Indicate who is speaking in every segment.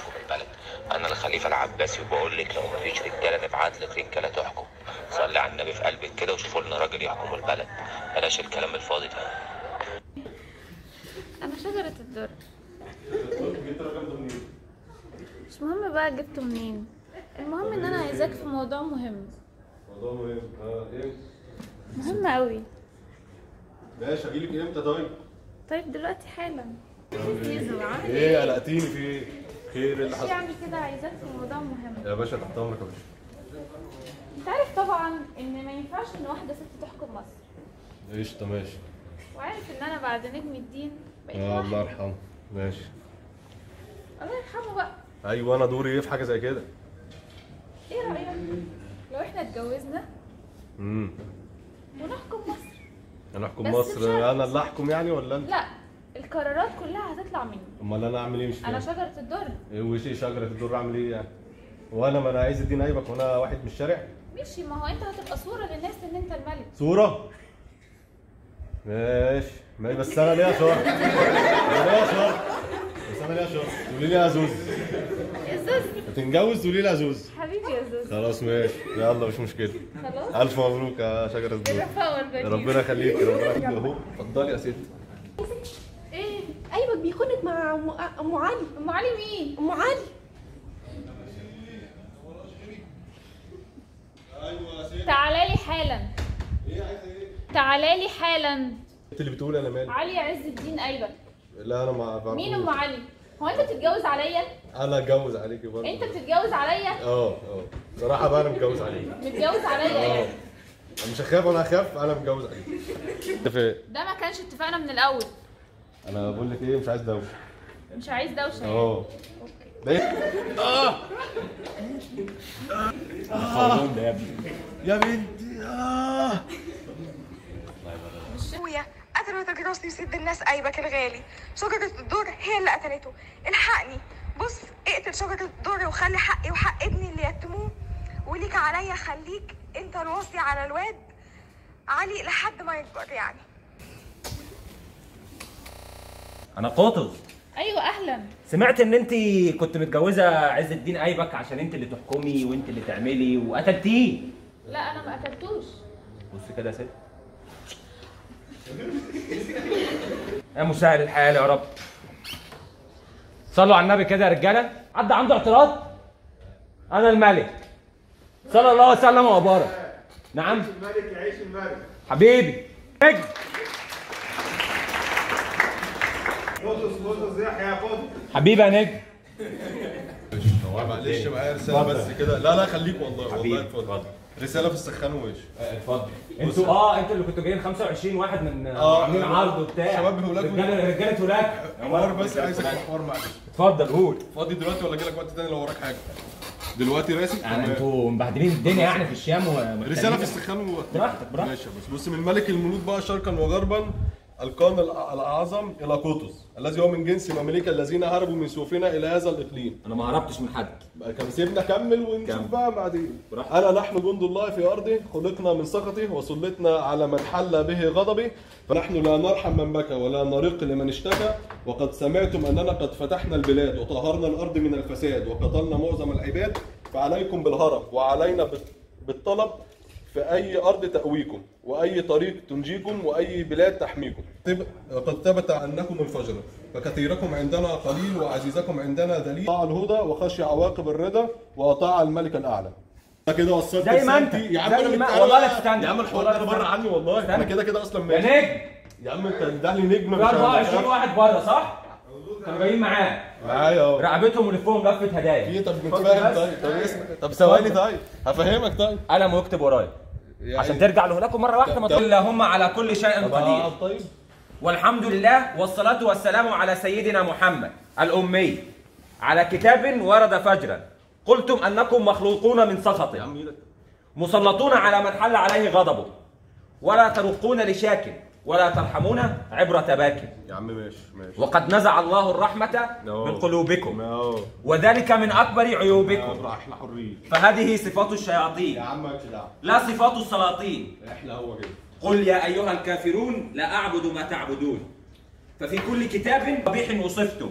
Speaker 1: يحكم البلد انا الخليفه العباسي وبقول لك لو مفيش رجاله نبعت لك رجاله تحكم صلي على النبي في قلبك كده وشوفوا لنا راجل يحكم البلد بلاش الكلام الفاضي ده
Speaker 2: انا شجرة الدر مش مهم بقى جبته منين المهم ان انا عايزاك في موضوع مهم
Speaker 3: موضوع مهم اه ايه
Speaker 2: مهم قوي
Speaker 3: ماشي اجيلك امتى طيب
Speaker 2: طيب دلوقتي حالا
Speaker 3: ايه قلقتيني في ايه خير اللي
Speaker 2: مش
Speaker 3: حصل
Speaker 2: يعني كده عايزاك في موضوع مهم
Speaker 3: يا باشا تحت امرك يا باشا
Speaker 2: انت عارف طبعا ان ما ينفعش ان واحده ست تحكم مصر
Speaker 3: قشطه ماشي
Speaker 2: وعارف ان انا بعد نجم الدين بقيت
Speaker 3: اه الله
Speaker 2: واحد
Speaker 3: يرحمه ماشي
Speaker 2: الله يرحمه بقى
Speaker 3: ايوه انا دوري ايه في حاجه زي كده
Speaker 2: ايه رايك لو احنا اتجوزنا
Speaker 3: امم
Speaker 2: ونحكم مصر
Speaker 3: انا احكم
Speaker 2: بس
Speaker 3: مصر
Speaker 2: بشرط.
Speaker 3: انا اللي احكم يعني ولا انت
Speaker 2: لا القرارات كلها هتطلع مني
Speaker 3: امال انا اعمل ايه مش
Speaker 2: انا
Speaker 3: فاهم
Speaker 2: شجره الدر
Speaker 3: ايه وش شجره الدور اعمل ايه يعني وانا ما انا عايز الدين ايبك وانا واحد من الشارع
Speaker 2: ماشي ما هو انت هتبقى صوره للناس ان انت الملك
Speaker 3: صوره ماشي ماشي بس انا ليا شرط انا ليا شرط بس انا ليا شرط تقولي لي يا زوز
Speaker 2: يا زوز
Speaker 3: هتنجوز تقولي لي يا زوز
Speaker 2: حبيبي يا زوز
Speaker 3: خلاص ماشي يلا مش مشكله
Speaker 2: خلاص
Speaker 3: الف مبروك يا شجره الدور
Speaker 2: الرفاء والبنين
Speaker 3: ربنا يخليك ربنا يخليك اهو اتفضلي يا ست
Speaker 2: ايه
Speaker 4: ايوه بيخونك مع ام أم علي
Speaker 2: ام علي مين
Speaker 4: ام علي
Speaker 3: ايوه يا ست
Speaker 2: تعالى لي حالا
Speaker 3: ايه عايزه ايه
Speaker 2: تعالى لي حالا
Speaker 3: انت اللي بتقولي انا مالي
Speaker 2: علي عز الدين ايبك
Speaker 3: لا انا ما بعرفوش.
Speaker 2: مين ام علي هو انت بتتجوز عليا
Speaker 3: انا اتجوز عليكي برضه
Speaker 2: انت بتتجوز عليا
Speaker 3: اه اه صراحه بقى انا متجوز عليكي
Speaker 2: متجوز عليا
Speaker 3: اه
Speaker 2: يعني
Speaker 3: انا مش هخاف وانا هخاف انا متجوز عليكي انت في
Speaker 2: ده ما كانش اتفقنا من الاول
Speaker 3: انا بقول لك ايه مش عايز دوشه
Speaker 2: مش عايز دوشه يعني.
Speaker 3: اه
Speaker 2: اوكي
Speaker 3: ده ايه اه
Speaker 5: خربان ده يا ابني
Speaker 3: يا بنتي اه
Speaker 4: ابويا قتل وتجرسني وسد الناس ايبك الغالي شجرة الدر هي اللي قتلته الحقني بص اقتل شجرة الدر وخلي حقي وحق ابني اللي يتموه وليك عليا خليك انت الوصي على الواد علي لحد ما يكبر يعني
Speaker 5: انا قاطز
Speaker 2: ايوه اهلا
Speaker 5: سمعت ان انت كنت متجوزه عز الدين ايبك عشان انت اللي تحكمي وانت اللي تعملي وقتلتيه
Speaker 2: لا انا ما قتلتوش
Speaker 5: بص كده يا ست يا مسهل الحال يا رب صلوا على النبي كده يا رجاله حد عنده اعتراض انا الملك صلى الله وسلم وبارك نعم
Speaker 3: الملك يعيش الملك
Speaker 5: حبيبي نجم
Speaker 3: قطز قطز يحيى قطز
Speaker 5: حبيبي يا نجم
Speaker 3: معلش معايا رساله بس كده لا لا خليك والله
Speaker 5: حبيبي،
Speaker 3: والله اتفضل رساله في السخان وش
Speaker 5: اتفضل انتوا اه انتوا اللي كنتوا جايين 25 واحد من
Speaker 3: آه،
Speaker 5: عاملين عرض وبتاع
Speaker 3: شباب هولاك
Speaker 5: رجاله رجاله هولاك
Speaker 3: حوار بس عايزك في حوار معلش
Speaker 5: اتفضل قول
Speaker 3: فاضي دلوقتي ولا جالك وقت تاني لو وراك حاجه دلوقتي راسي
Speaker 5: يعني انتوا مبهدلين الدنيا يعني في الشام ومحتاجين-
Speaker 3: رساله في السخان و...
Speaker 5: براحتك براحتك
Speaker 3: ماشي بس بص من ملك الملوك بقى شرقا وغربا القرن الأ- الاعظم الى قطز الذي هو من جنس مماليك الذين هربوا من سيوفنا الى هذا الاقليم
Speaker 5: انا ما هربتش من حد
Speaker 3: بقى كان سيبنا كمل ونشوف
Speaker 5: كمل.
Speaker 3: بقى بعدين
Speaker 5: براحتك.
Speaker 3: انا نحن جند الله في ارضه خلقنا من سخطه وسلطنا على من حل به غضبه فنحن لا نرحم من بكى ولا نرق لمن اشتكى وقد سمعتم اننا قد فتحنا البلاد وطهرنا الارض من الفساد وقتلنا معظم العباد فعليكم بالهرب وعلينا بال- بالطلب في اي ارض تاويكم واي طريق تنجيكم واي بلاد تحميكم تب- قد ثبت انكم انفجروا فكثيركم عندنا قليل وعزيزكم عندنا ذليل طاع الهدى وخشي عواقب الرضا واطاع الملك الاعلى أنا كده وصلت
Speaker 5: زي ما أنت.
Speaker 3: رسالتي. يا عم
Speaker 5: زي
Speaker 3: انا
Speaker 5: ما-
Speaker 3: متألق.
Speaker 5: والله لا تستنى.
Speaker 3: يا عم الحوار
Speaker 5: والله
Speaker 3: ده
Speaker 5: لا
Speaker 3: بره
Speaker 5: تستنى.
Speaker 3: عني والله انا
Speaker 5: استنى.
Speaker 3: كده كده اصلا
Speaker 5: يا
Speaker 3: ماشي
Speaker 5: نجم
Speaker 3: يا عم انت ده لي نجم
Speaker 5: في
Speaker 3: مش
Speaker 5: 24
Speaker 3: عارف.
Speaker 5: واحد بره صح؟ كانوا جايين معاه
Speaker 3: معايا اهو
Speaker 5: رقبتهم ولفهم لفه هدايا
Speaker 3: في طب
Speaker 5: اتفضل
Speaker 3: متفاهم
Speaker 5: بس.
Speaker 3: طيب طب اسمع طب ثواني طيب هفهمك طيب
Speaker 5: قلم واكتب ورايا
Speaker 3: يعني-
Speaker 5: عشان ترجع لهناك مره واحده ما
Speaker 3: طب-
Speaker 5: تقول اللهم على كل شيء
Speaker 3: طب
Speaker 5: قدير
Speaker 3: آه، طيب
Speaker 5: والحمد لله والصلاة والسلام على سيدنا محمد الأمي على كتاب ورد فجرا قلتم أنكم مخلوقون من
Speaker 3: يا
Speaker 5: سخطه
Speaker 3: عم ايدك
Speaker 5: مسلطون على من حل عليه غضبه ولا ترقون لشاك ولا ترحمون عبرة باك
Speaker 3: يا عم ماشي ماشي
Speaker 5: وقد نزع الله الرحمة
Speaker 3: أهو.
Speaker 5: من قلوبكم
Speaker 3: اهو
Speaker 5: وذلك من أكبر عيوبكم
Speaker 3: احنا حرين
Speaker 5: فهذه صفات
Speaker 3: يا
Speaker 5: الشياطين
Speaker 3: عم مالكش دعوه
Speaker 5: لا صفات السلاطين
Speaker 3: احنا هو كده
Speaker 5: قل يا أيها الكافرون لا أعبد ما تعبدون ففي كل كتاب قبيح وصفتم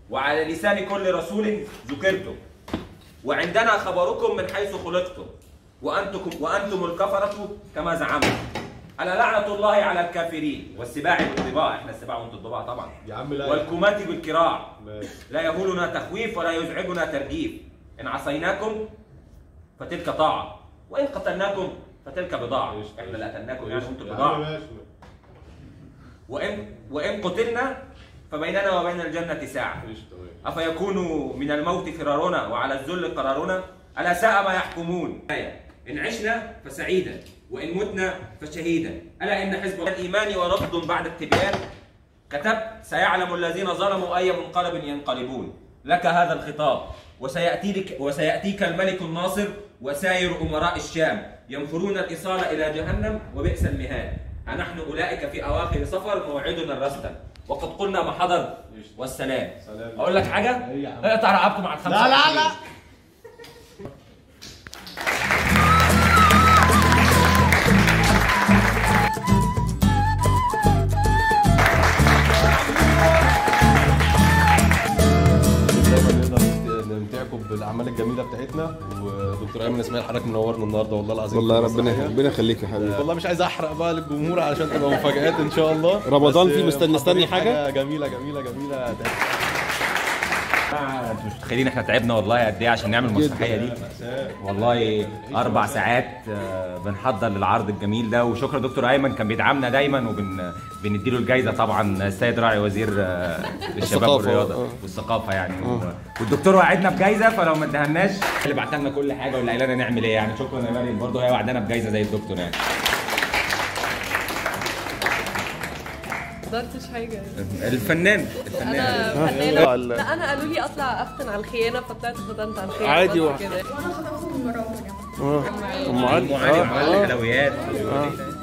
Speaker 5: وعلى لسان كل رسول ذكرتم وعندنا خبركم من حيث خلقتم وأنتم وأنتم الكفرة كما زعمتم ألا لعنة الله على الكافرين والسباع والضباع احنا السباع وانتم الضباع طبعا
Speaker 3: يا عم لا
Speaker 5: والكمات بالكراع
Speaker 3: ماشي.
Speaker 5: لا يهولنا تخويف ولا يزعجنا ترجيف إن عصيناكم فتلك طاعة وإن قتلناكم فتلك بضاعة
Speaker 3: ماشي.
Speaker 5: احنا اللي قتلناكم يعني
Speaker 3: ماشي.
Speaker 5: وانتم
Speaker 3: يا عم
Speaker 5: بضاعة
Speaker 3: ماشي.
Speaker 5: وإن وإن قتلنا فبيننا وبين الجنة ساعة
Speaker 3: ماشي تمام
Speaker 5: أفيكون من الموت فرارنا وعلى الذل قرارنا ألا ساء ما يحكمون آية. إن عشنا فسعيدا وإن متنا فشهيدا ألا إن حزب الإيمان ورفض بعد التبيان كتبت سيعلم الذين ظلموا أي منقلب ينقلبون لك هذا الخطاب وسيأتيك وسيأتيك الملك الناصر وسائر أمراء الشام ينفرون الإصالة إلى جهنم وبئس المهاد أنحن أولئك في أواخر سفر موعدنا الرسل وقد قلنا ما حضر والسلام
Speaker 3: سلام.
Speaker 5: أقول لك حاجة
Speaker 3: إيه يا عم؟
Speaker 5: اقطع رقبته مع الخمسة
Speaker 3: لا لا لا دايما نقدر نمتعكم بالاعمال الجميله بتاعتنا ودكتور ايمن اسماعيل حضرتك منورنا النهارده والله العظيم
Speaker 6: والله
Speaker 3: في
Speaker 6: ربنا
Speaker 3: المسرحية.
Speaker 6: ربنا يخليك يا حبيبي
Speaker 3: والله مش عايز احرق بقى للجمهور علشان تبقى مفاجآت ان شاء الله
Speaker 6: رمضان
Speaker 3: بس
Speaker 6: فيه مستني- مستني
Speaker 3: محضرين
Speaker 6: حاجة؟
Speaker 3: جميله جميله جميله
Speaker 5: انتوا مش متخيلين احنا تعبنا والله قد ايه عشان نعمل المسرحيه دي والله اربع ساعات آه، بنحضر للعرض الجميل ده وشكرا دكتور ايمن كان بيدعمنا دايما وبن بنديله الجايزه طبعا السيد راعي وزير آه، الشباب
Speaker 6: الثقافة،
Speaker 5: والرياضه
Speaker 6: آه.
Speaker 5: والثقافه يعني والدكتور وعدنا بجايزه فلو ما ادهناش اللي بعت لنا كل حاجه واللي قال لنا نعمل ايه يعني شكرا يا مريم برضه هي وعدنا بجايزه زي الدكتور يعني
Speaker 7: ما قدرتش حاجه
Speaker 5: الفنان الفنان
Speaker 7: انا
Speaker 6: لا،
Speaker 7: فنانه
Speaker 6: لا.
Speaker 7: لا انا قالوا لي اطلع افتن على الخيانه فطلعت فتنت على الخيانه
Speaker 6: عادي
Speaker 7: بس
Speaker 6: واحد.
Speaker 7: كده
Speaker 6: ام علي
Speaker 5: ام علي
Speaker 6: آه،
Speaker 5: وعمل
Speaker 6: آه.
Speaker 5: حلويات